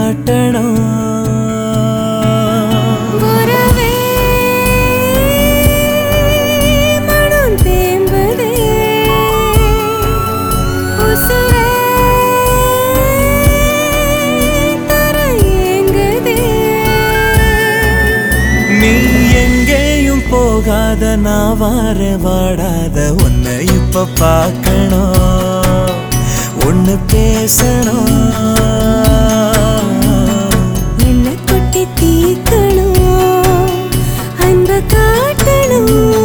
காட்டணும் உறவே மனம் தேம்புதே உசுரே தர ஏங்குதே நீ எங்கேயும் போகாத நான் வார வாடாத உன்னை இப்ப பார்க்கணும் ஒன்னு பேசணும் என்ன கொட்டி தீக்கணும் அன்ப காட்டணும்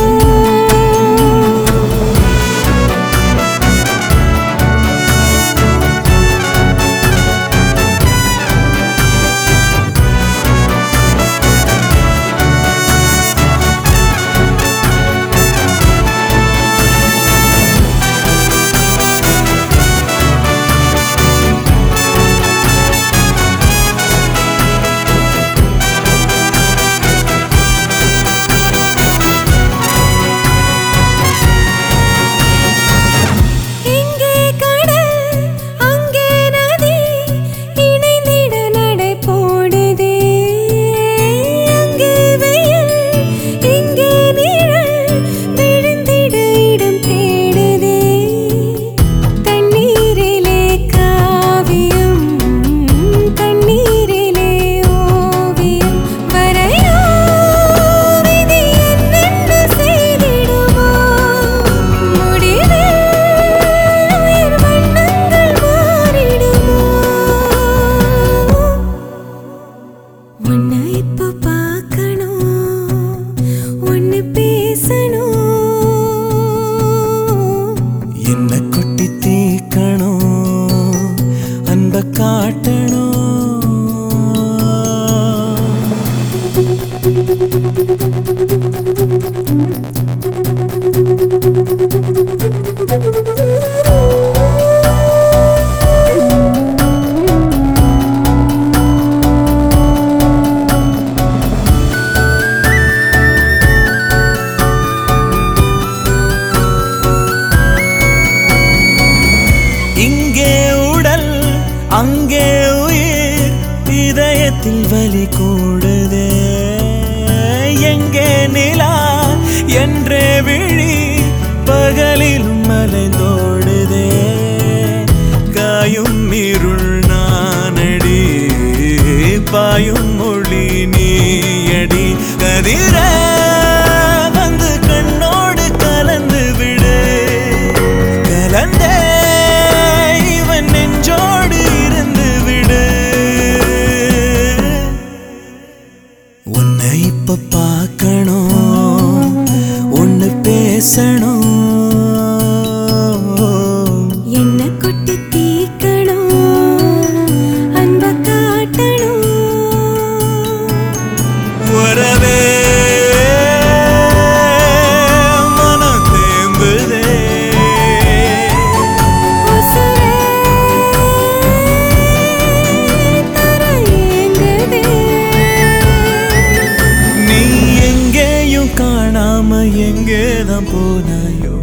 இங்கே கடல் அங்கே நதி இணைந்திட நடை போடுதே அங்கே வெயில் இங்கே நிழல் விழுந்திட இடம் தேடுதே தண்ணீரிலே காவியம் கண்ணீரிலே ஓவியம் வரையோ விதி என்னென்ன செய்திடுமோ முடிவில் உயிர் வண்ணங்கள் மாறிடுமோ உன்னை இப்ப பார்க்கணும் ஒன்னு பேசணும் என்ன கொட்டி தீக்கணும் அன்ப காட்டணும் இங்கே உடல் அங்கே உயிர் இதயத்தில் வலி கூடுதே எங்கே நிலா என்றே விழி பகலிலும் மலைந்தோடுதே காயும் இருள் நானடி பாயும் மொழி நீயடி கதிர வந்து கண்ணோடு கலந்து விடு கலந்தே இவன் நெஞ்சோடு இருந்து விடு உன்னை இப்ப பார்க்கணும் ஒன்னு பேசணும் என்ன கொட்டி தீக்கணும் அன்ப காட்டணும் உறவே மனம் தேம்புதே உசுரே தர ஏங்குதே நீ எங்கேயும் காணாம எங்கேதான் போனாயோ